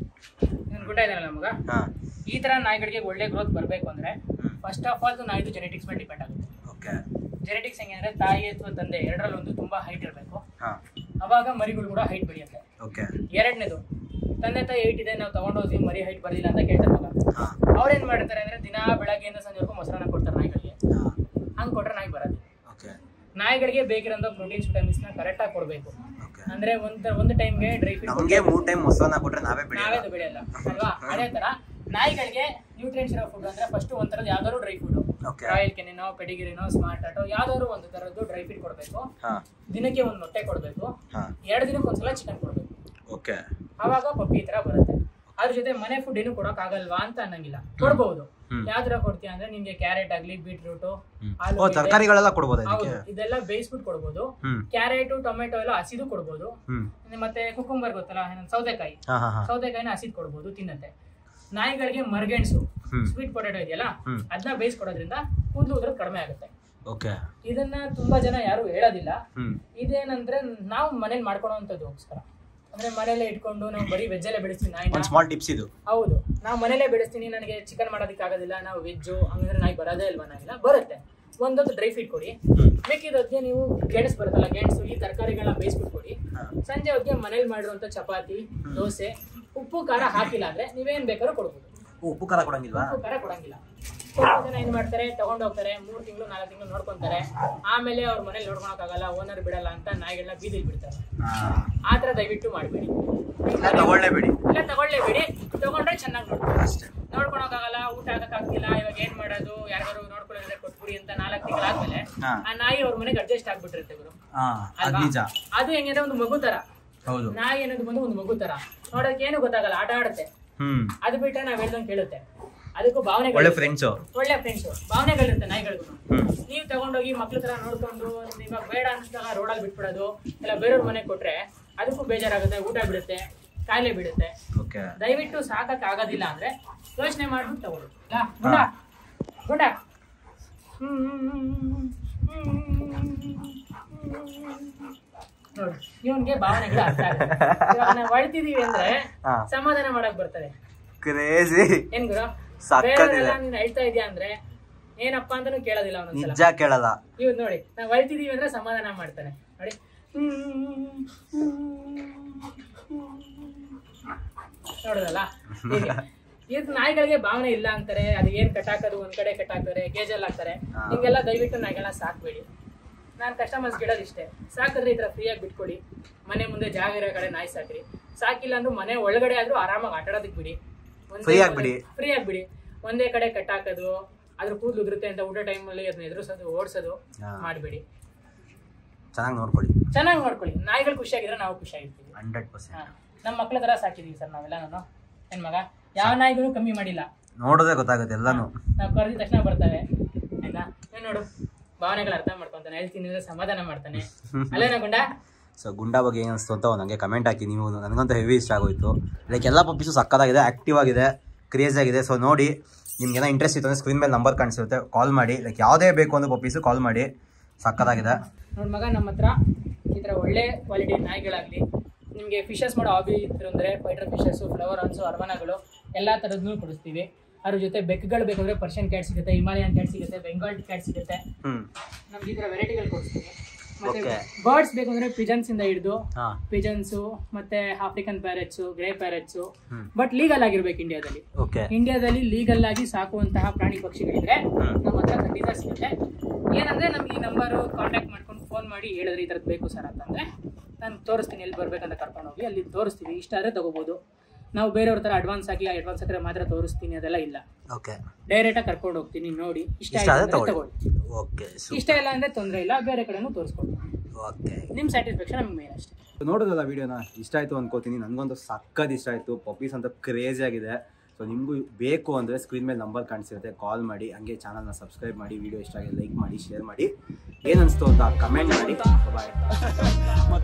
ನೀನು ಗುಡ್ಡ ಇದೆಯಲ್ಲ ನಮಗ ಹಾಂ ಈ ಥರ ನಾಯಿಗಳಿಗೆ ಒಳ್ಳೆ ಗ್ರೋತ್ ಬರಬೇಕು ಅಂದರೆ ಹ್ಮ್. ಫಸ್ಟ್ ಆಫ್ ಆಲ್ ನಾಯಿದು ಜೆನೆಟಿಕ್ಸ್ ಮೇಲೆ ಡಿಪೆಂಡ್ ಆಗುತ್ತೆ ಓಕೆ ಜೆನೆಟಿಕ್ಸ್ ಹೆಂಗೆ ಅಂದರೆ ತಾಯಿ ಅಥವಾ ತಂದೆ ಎರಡರಲ್ಲಿ ಒಂದು ತುಂಬ ಹೈಟ್ ಇರಬೇಕು ಹಾಂ ಅವಾಗ ಮರಿಗಳು ಕೂಡ ಹೈಟ್ ಬೆಳೆಯುತ್ತೆ ಓಕೆ ಎರಡನೇದು ತಂದೆ ತಾಯಿ ಹೈಟ್ ಇದೆ ನಾವು ತಗೊಂಡೋದ್ವಿ ಮರಿ ಹೈಟ್ ಬರಲಿಲ್ಲ ಅಂತ ಕೇಳ್ತಾರೆ ಮಗ ಹಾಂ ಅವ್ರೇನು ಮಾಡ್ತಾರೆ ಅಂದರೆ ದಿನಾ ಬೆಳಗ್ಗೆಯಿಂದ ಸಂಜೆವರೆಗೂ ಮೊಸರನ್ನ ಕೊಡ್ತಾರೆ ನಾಯಿಗಳಿಗೆ ಹಾಂ ಹಂಗೆ ಕೊಟ್ಟರೆ ನಾಯಿ ಬರೋದು ಓಕೆ ನಾಯಿಗಳಿಗೆ ಬೇಕಿರೋಂಥ ಪ್ರೋಟೀನ್ಸ್ ವಿಟಮಿನ್ಸ್ನ ಕರೆಕ್ಟಾಗಿ ಕೊಡಬೇಕು ಓಕೆ ಅಂದರೆ ಒಂದು ಒಂದು ಟೈಮ್ಗೆ ಡ್ರೈ ಫೀಡ್ ನಮಗೆ ಮೂರು ಟೈಮ್ ಮೊಸರನ್ನ ಕೊಟ್ರೆ ನಾವೇ ನಾವೇ ಬೆಳೆಯಲ್ಲ ಅದು ಬೆಳೆಯಲ್ಲ ಅಲ್ವಾ ಅದೇ ತರ ನಾಯಿಗಳಿಗೆ ನ್ಯೂಟ್ರಿಯೆಂಟ್ಸ್ ಇರೋ ಫುಡ್ ಅಂದ್ರೆ ಫಸ್ಟ್ ಒಂಥರದ ಯಾವ್ದಾದ್ರು ಡ್ರೈ ಫುಡ್ ಓಕೆ ರಾಯಲ್ ಕೆನಿನೋ ಪೆಡಿಗಿರಿನೋ ಸ್ಮಾರ್ಟ್ ಆಟೋ ಯಾವ್ದಾದ್ರು ಒಂದು ತರದ್ದು ಡ್ರೈ ಫೀಡ್ ಕೊಡಬೇಕು ಹಾಂ ದಿನಕ್ಕೆ ಒಂದು ಮೊಟ್ಟೆ ಕೊಡಬೇಕು ಹಾಂ ಎರಡು ದಿನಕ್ಕೆ ಒಂದ್ಸಲ ಚಿಕನ್ ಕೊಡಬೇಕು ಓಕೆ ಆವಾಗ ಪಪ್ಪಿ ಈ ತರ ಬರುತ್ತೆ ಅದ್ರ ಜೊತೆ ಮನೆ ಫುಡ್ ಏನು ಕೊಡಕ್ ಆಗಲ್ವಾ ಅಂತ ಅನ್ನಂಗಿಲ್ಲ ಕೊಡ್ಬಹುದು ಹ್ಮ್. ಯಾವ ತರ ಕೊಡ್ತೀಯ ಅಂದ್ರೆ ನಿಮ್ಗೆ ಕ್ಯಾರೆಟ್ ಆಗ್ಲಿ ಬೀಟ್ರೂಟ್ ಓ ತರಕಾರಿಗಳೆಲ್ಲ ಕೊಡ್ಬೋದಾ ಹೌದು ಇದಕ್ಕೆ ಇದೆಲ್ಲ ಬೇಯಿಸ್ಬಿಟ್ಟು ಕೊಡ್ಬೋದು ಹ್ಮ್ ಕ್ಯಾರೆಟ್ ಟೊಮೆಟೊ ಎಲ್ಲ ಹಸಿದು ಕೊಡ್ಬೋದು ಹ್ಮ್ ಮತ್ತೆ ಕುಕುಂಬರ್ ಗೊತ್ತಲ್ಲ ಏನಂದ್ ಸೌತೆಕಾಯಿ ಹಾಂ ಹಾಂ ಹಾಂ ಸೌತೆಕಾಯಿನ ಹಸಿದ್ ಕೊಡ್ಬೋದು ತಿನ್ನತ್ತೆ ನಾಯಿಗಳಿಗೆ ಮರ್ಗೆಣಸು ಹ್ಮ್. ಸ್ವೀಟ್ ಪೊಟೆಟೋ ಇದೆಯಲ್ಲ ಹ್ಮ್. ಅದನ್ನ ಬೇಯಿಸ್ಕೊಡೋದ್ರಿಂದ ಕೂದಲು ಉದ್ರೋದು ಕಡಿಮೆ ಆಗುತ್ತೆ ಓಕೆ ಇದನ್ನ ತುಂಬಾ ಜನ ಯಾರು ಹೇಳೋದಿಲ್ಲ ಹ್ಮ್ ಇದೇನಂದ್ರೆ ನಾವು ಮನೇಲಿ ಮಾಡ್ಕೊಳೋಂಥದ್ದಕ್ಕೋಸ್ಕರ ಅಂದ್ರೆ ಮನೇಲೆ ಇಟ್ಕೊಂಡು ನಾವು ಬರೀ ವೆಜ್ಜಲ್ಲೇ ಬೆಳೆಸ್ತೀವಿ ನಾಯಿನ ಒಂದು ಸ್ಮಾಲ್ ಟಿಪ್ಸ್ ಇದು ಹೌದು ನಾವು ಮನೇಲೆ ಬೆಳೆಸ್ತೀನಿ ನನಗೆ ಚಿಕನ್ ಮಾಡೋದಕ್ಕೆ ಆಗೋದಿಲ್ಲ ನಾವು ವೆಜ್ಜು ಹಂಗಂದ್ರೆ ನಾಯಿ ಬರೋದೇ ಇಲ್ವಾ ನಾಯಿಲ್ಲ ಬರುತ್ತೆ ಒಂದೊಂದು ಡ್ರೈ ಫೀಡ್ ಕೊಡಿ ಹ್ಮ್ ಬೇಕಿದ್ದೊತ್ತಿಗೆ ನೀವು ಗೆಣಸು ಬರುತ್ತಲ್ಲ ಗೆಣಸು ಈ ತರಕಾರಿಗಳನ್ನ ಬೇಯಿಸ್ಬಿಟ್ಟು ಕೊಡಿ ಹಾಂ ಸಂಜೆ ಹೊತ್ತಿಗೆ ಮನೇಲಿ ಮಾಡಿರುವಂತ ಚಪಾತಿ ದೋಸೆ ಉಪ್ಪು ಖಾರ ಹಾಕಿಲ್ಲ ಅಂದ್ರೆ ನೀವೇನ್ ಬೇಕಾದ್ರೂ ಕೊಡ್ಬೋದು ಉಪ್ಪು ಖಾರ ಕೊಡಂಗಿಲ್ವಾ ಉಪ್ಪು ಖಾರ ಕೊಡಂಗಿಲ್ಲ ಕೆಲವು ಜನ ಏನ್ ಮಾಡ್ತಾರೆ ತಗೊಂಡ್ ಹೋಗ್ತಾರೆ ಮೂರ್ ತಿಂಗಳು ನಾಲ್ಕು ತಿಂಗಳು ನೋಡ್ಕೊಂತಾರೆ ಆಮೇಲೆ ಅವ್ರ ಮನೇಲಿ ನೋಡ್ಕೊಳಕ್ಕಾಗಲ್ಲ ಓನರ್ ಬಿಡಲ್ಲ ಅಂತ ನಾಯಿಗಳನ್ನ ಬೀದಿಗೆ ಬಿಡ್ತಾರೆ ಹಾಂ ಆ ಥರ ದಯವಿಟ್ಟು ಮಾಡಬೇಡಿ ತಗೊಳ್ಳೇಬೇಡಿ ಇಲ್ಲ ತಗೊಳ್ಳೇಬೇಡಿ ತಗೊಂಡ್ರೆ ಚೆನ್ನಾಗಿ ನೋಡ್ಕೊಳ್ಳಿ ನೋಡ್ಕೊಳಕ್ಕಾಗಲ್ಲ ಊಟ ಆಗಕ್ಕಾಗ್ತಿಲ್ಲ ಇವಾಗ ಏನ್ ಮಾಡೋದು ಯಾರಿಗಾರು ನೋಡ್ಕೊಳ್ಳೋದ್ರೆ ಕೊಟ್ಬಿಡಿ ಅಂತ ನಾಲ್ಕು ತಿಂಗಳಾದ್ಮೇಲೆ ಹಾ. ಆ ನಾಯಿ ಅವ್ರ ಮನೆಗೆ ಅಡ್ಜಸ್ಟ್ ಆಗ್ಬಿಟ್ಟಿರುತ್ತೆ ಗುರು ಹಾಂ ಅದು ಅಲ್ವಾ? ನಿಜ ಅದು ಹೆಂಗಿದೆ ಒಂದು ಮಗು ತರ ಹೌದು ನಾಯಿ ಅನ್ನೋದು ಬಂದು ಒಂದು ಮಗು ತರ ನೋಡೋಕೆ ಏನು ಗೊತ್ತಾಗಲ್ಲ ಆಟ ಆಡುತ್ತೆ ಹ್ಮ್ ಅದು ಬಿಟ್ಟರೆ ನಾವ್ ಹೇಳ್ದಂಗೆ ಕೇಳುತ್ತೆ ಅದಕ್ಕೂ ಭಾವನೆಗಳು ಒಳ್ಳೆ ಫ್ರೆಂಡ್ಸು ಒಳ್ಳೆ ಫ್ರೆಂಡ್ಸ್ ಭಾವನೆಗಳಿರುತ್ತೆ ನಾಯಿಗಳಿಗೂ ಹ್ಮ್ ನೀವು ತಗೊಂಡೋಗಿ ಮಕ್ಳ ತರ ನೋಡ್ಕೊಂಡು ಇವಾಗ ಬೇಡ ಅನ್ಸಿದಾಗ ರೋಡಲ್ಲಿ ಬಿಟ್ಬಿಡೋದು ಇಲ್ಲ ಬೇರೆಯವ್ರ ಮನೆಗೆ ಕೊಟ್ರೆ ಅದಕ್ಕೂ ಬೇಜಾರಾಗುತ್ತೆ ಊಟ ಬಿಡುತ್ತೆ ಕಾಯಿಲೆ ಬಿಡುತ್ತೆ ಓಕೆ ದಯವಿಟ್ಟು ಸಾಕಕ್ ಆಗೋದಿಲ್ಲ ಅಂದ್ರೆ ಯೋಚನೆ ಮಾಡ್ಬಿಟ್ಟು ತಗೊಳ್ಳಿ ಇಲ್ಲ? ಗುಂಡ ಗುಂಡ ನೋಡಿ ಇವನ್ಗೆ ಭಾವನೆಗಳು ಅರ್ಥ ಆಗುತ್ತೆ ಇವಾಗ ನಾವು ಅಳ್ತಿದೀವಿ ಅಂದ್ರೆ ಹಾ. ಸಮಾಧಾನ ಮಾಡಕ್ ಬರ್ತಾರೆ ಕ್ರೇಜಿ ಏನ್ ಗುರು ಸಕ್ಕತ್ತಿದೆ. ಬೇರೆಯವರೆಲ್ಲ ನೀನ್ ಅಳ್ತಾ ಇದೀಯ ಅಂದ್ರೆ ಏನಪ್ಪಾ ಅಂತಾನು ಕೇಳೋದಿಲ್ಲ ಅವನೊಂದ್ಸಲ ನಿಜ ಕೇಳಲ್ಲ ಇವ್ ನೋಡಿ ನಾವ್ ಅಳ್ತಿದೀವಿ ಅಂದ್ರೆ ಸಮಾಧಾನ ಮಾಡ್ತಾನೆ ನೋಡಿ ನೋಡೋದಲ್ಲ ಹೀಗೆ. ಇದು ನಾಯಿಗಳಿಗೆ ಭಾವನೆ ಇಲ್ಲ ಅಂತಾರೆ ಅದು ಏನ್ ಕಟ್ಟಾಕೋದು ಒಂದ್ ಕಡೆ ಕಟ್ಟಾಕ್ತಾರೆ ಕೇಜಲ್ ಹಾಕ್ತಾರೆ ಹಾ. ಹಿಂಗೆಲ್ಲ ದಯವಿಟ್ಟು ನಾಯಿಗಳನ್ನ ಸಾಕ್ಬೇಡಿ ನಾನು ಕಸ್ಟಮರ್ಸ್ ಕೇಳೋದು ಇಷ್ಟೇ ಸಾಕಿದ್ರೆ ಈ ತರ ಫ್ರೀಯಾಗಿ ಬಿಟ್ಕೊಡಿ ಮನೆ ಮುಂದೆ ಜಾಗ ಇರೋ ಕಡೆ ನಾಯಿ ಸಾಕ್ರಿ ಸಾಕಿಲ್ಲ ಅಂದ್ರೂ ಮನೆ ಒಳಗಡೆ ಆದ್ರೂ ಆರಾಮಾಗಿ ಆಟಾಡೋದಕ್ಕೆ ಬಿಡಿ Free ಆಗ್ ಬಿಡಿ. ಫ್ರೀ ಬಿಡಿ ಒಂದೇ ಕಡೆ ಕಟ್ಟಾಕೋದು ಅದ್ರ ಕೂದಲು ಉದುರುತ್ತೆ ಅಂತ ಊಟ ಟೈಮಲ್ಲಿ ಅದನ್ನ ಎದುರಿಸೋದು ಓಡಿಸೋದು ಹಾ. ಮಾಡಬೇಡಿ ಚೆನ್ನಾಗಿ ನೋಡ್ಕೊಳ್ಳಿ ಚೆನ್ನಾಗಿ ನೋಡ್ಕೊಳ್ಳಿ ನಾಯಿಗಳು ಖುಷಿಯಾಗಿದ್ರೆ ನಾವು ಖುಷಿಯಾಗಿರ್ತೀವಿ ಹಂಡ್ರೆಡ್ ಹಾ. ಪರ್ಸೆಂಟ್ ನಮ್ಮ ಮಕ್ಳ ತರ ಸಾಕಿದೀವಿ ಸರ್ ನಾವೆಲ್ಲ ನಾನು ಹೆಣ್ ಮಗ ಯಾವ ನಾಯಿಗಳು ಕಮ್ಮಿ ಮಾಡಿಲ್ಲ ನೋಡೋದೇ ಗೊತ್ತಾಗುತ್ತೆ ಎಲ್ಲಾನು ನಾವು ಕರೆದಿದ ತಕ್ಷಣ ಬರ್ತವೆ ಆಯ್ತಾ ನೀನ್ ನೋಡು ಭಾವನೆಗಳು ಅರ್ಥ ಮಾಡ್ಕೊಂತಾನೆ ಹೇಳ್ತೀನಿ ಅಂದ್ರೆ ಸಮಾಧಾನ ಮಾಡ್ತಾನೆ ಅಲ್ಲೇನ ಗುಂಡ ಸೊ ಗುಂಡಾ ಬಗ್ಗೆ ಏನು ಅನಿಸ್ತು ಅಂತ ನನಗೆ ಕಮೆಂಟ್ ಹಾಕಿ ನೀವು ನನಗಂತೂ ಹೆವಿ ಇಷ್ಟ ಆಗೋಯ್ತು ಲೈಕ್ ಎಲ್ಲ ಪಪ್ಪೀಸು ಸಕ್ಕತ್ತಾಗಿದೆ ಆ್ಯಕ್ಟಿವ್ ಆಗಿದೆ ಕ್ರೇಜ್ ಆಗಿದೆ ಸೊ ನೋಡಿ ನಿಮ್ಗೆ ಏನೋ ಇಂಟ್ರೆಸ್ಟ್ ಇತ್ತು ಅಂದರೆ ಸ್ಕ್ರೀನ್ ಮೇಲೆ ನಂಬರ್ ಕಾಣಿಸುತ್ತೆ ಕಾಲ್ ಮಾಡಿ ಲೈಕ್ ಯಾವುದೇ ಬೇಕು ಅಂದ್ರೆ ಪಪ್ಪೀಸು ಕಾಲ್ ಮಾಡಿ ಸಕ್ಕತ್ತಾಗಿದೆ ನೋಡಿ ಮಗ ನಮ್ಮ ಹತ್ರ ಈ ಥರ ಒಳ್ಳೆ ಕ್ವಾಲಿಟಿ ನಾಯಿಗಳಾಗಲಿ ನಿಮಗೆ ಫಿಶಸ್ ಮಾಡೋ ಹಾಬಿ ಇದ್ರು ಅಂದರೆ ಫೈಟರ್ ಫಿಶಸ್ಸು ಫ್ಲವರ್ ಹನ್ಸು ಅರ್ವನಗಳು ಎಲ್ಲ ಥರದ್ದು ಕೊಡಿಸ್ತೀವಿ ಅದ್ರ ಜೊತೆ ಬೆಕ್ಗಳು ಬೇಕಂದ್ರೆ ಪರ್ಷಿಯನ್ ಕ್ಯಾಟ್ ಸಿಗುತ್ತೆ ಹಿಮಾಲಯನ್ ಕ್ಯಾಟ್ ಸಿಗುತ್ತೆ ಬೆಂಗಾಲ್ ಕ್ಯಾಟ್ ಸಿಗುತ್ತೆ ಹ್ಞೂ ನಮ್ಗೆ ಈ ಥರ ವೆರೈಟಿಗಳು ಕೊಡಿಸ್ತೀವಿ ಮತ್ತೆ Okay. ಬರ್ಡ್ಸ್ ಬೇಕಂದ್ರೆ ಪಿಜನ್ಸ್ ಇಂದ ಹಿಡಿದು ಹಾಂ ಪಿಜನ್ಸು ಮತ್ತೆ African parrots grey parrots hmm. But legal ಆಗಿರ್ಬೇಕು ಇಂಡಿಯಾದಲ್ಲಿ ಓಕೆ ಇಂಡಿಯಾದಲ್ಲಿ ಲೀಗಲ್ ಆಗಿ ಸಾಕುವಂತಹ ಪ್ರಾಣಿ ಪಕ್ಷಿಗಳಿದ್ರೆ ಹ್ಮ್. ನಮ್ಮ ಹತ್ರ ಖಂಡಿತ ಸಿಗುತ್ತೆ ಏನಂದ್ರೆ ನಮ್ಗೆ ಈ ನಂಬರು ಕಾಂಟ್ಯಾಕ್ಟ್ ಮಾಡ್ಕೊಂಡು ಫೋನ್ ಮಾಡಿ ಹೇಳಿದ್ರೆ ಈ ಥರದ್ದು ಬೇಕು ಸರ್ ಅಂತಂದ್ರೆ ನಾನು ತೋರಿಸ್ತೀನಿ ಎಲ್ಲಿ ಬರ್ಬೇಕಂತ ಕರ್ಕೊಂಡು ಹೋಗಿ ಅಲ್ಲಿ ತೋರಿಸ್ತೀವಿ ಇಷ್ಟ ಆದರೆ ತಗೋಬೋದು ನಾವು ಬೇರೆಯವ್ರ ಥರ ಅಡ್ವಾನ್ಸ್ ಆಗಿ ಅಡ್ವಾನ್ಸ್ ಹಾಕಿದ್ರೆ ಮಾತ್ರ ತೋರಿಸ್ತೀನಿ ಅದೆಲ್ಲ ಇಲ್ಲ ಓಕೆ ಡೈರೆಕ್ಟಾಗಿ ಕರ್ಕೊಂಡು ಹೋಗ್ತೀನಿ ನೋಡಿ ಇಷ್ಟ ಇಷ್ಟ ಆಯ್ತು ಆದರೆ ಅಂದ್ರೆ ತಗೊಳ್ಳಿ ತಗೊಳ್ಳಿ ಓಕೆ ಇಷ್ಟ ಇಲ್ಲ ಅಂದ್ರೆ ತೊಂದರೆ ಇಲ್ಲ ಬೇರೆ ಕಡೆನೂ ತೋರಿಸ್ಕೊಡ್ತೀನಿ ಓಕೆ ನಿಮ್ಮ ಸ್ಯಾಟಿಸ್ಫ್ಯಾಕ್ಷನ್ ನಮ್ಗೆ ಮೇನ್ ಅಷ್ಟೇ ನೋಡೋದಲ್ಲ ವಿಡಿಯೋನ ಇಷ್ಟ ಆಯಿತು ಅನ್ಕೋತೀನಿ ನನಗಂತೂ ಸಕ್ಕತ್ ಇಷ್ಟ ಆಯಿತು ಪಪ್ಪೀಸ್ ಅಂತ ಕ್ರೇಜಿ ಆಗಿದೆ ಸೊ ನಿಮಗೂ ಬೇಕು ಅಂದರೆ ಸ್ಕ್ರೀನ್ ಮೇಲೆ ನಂಬರ್ ಕಾಣಿಸಿರುತ್ತೆ ಕಾಲ್ ಮಾಡಿ ಹಂಗೆ ಚಾನಲ್ನ ಸಬ್ಸ್ಕ್ರೈಬ್ ಮಾಡಿ ವಿಡಿಯೋ ಇಷ್ಟ ಆಗಿದೆ ಲೈಕ್ ಮಾಡಿ ಶೇರ್ ಮಾಡಿ ಏನು ಅನಿಸ್ತು ಅಂತ ಕಮೆಂಟ್ ಮಾಡಿ ಬಾಯ್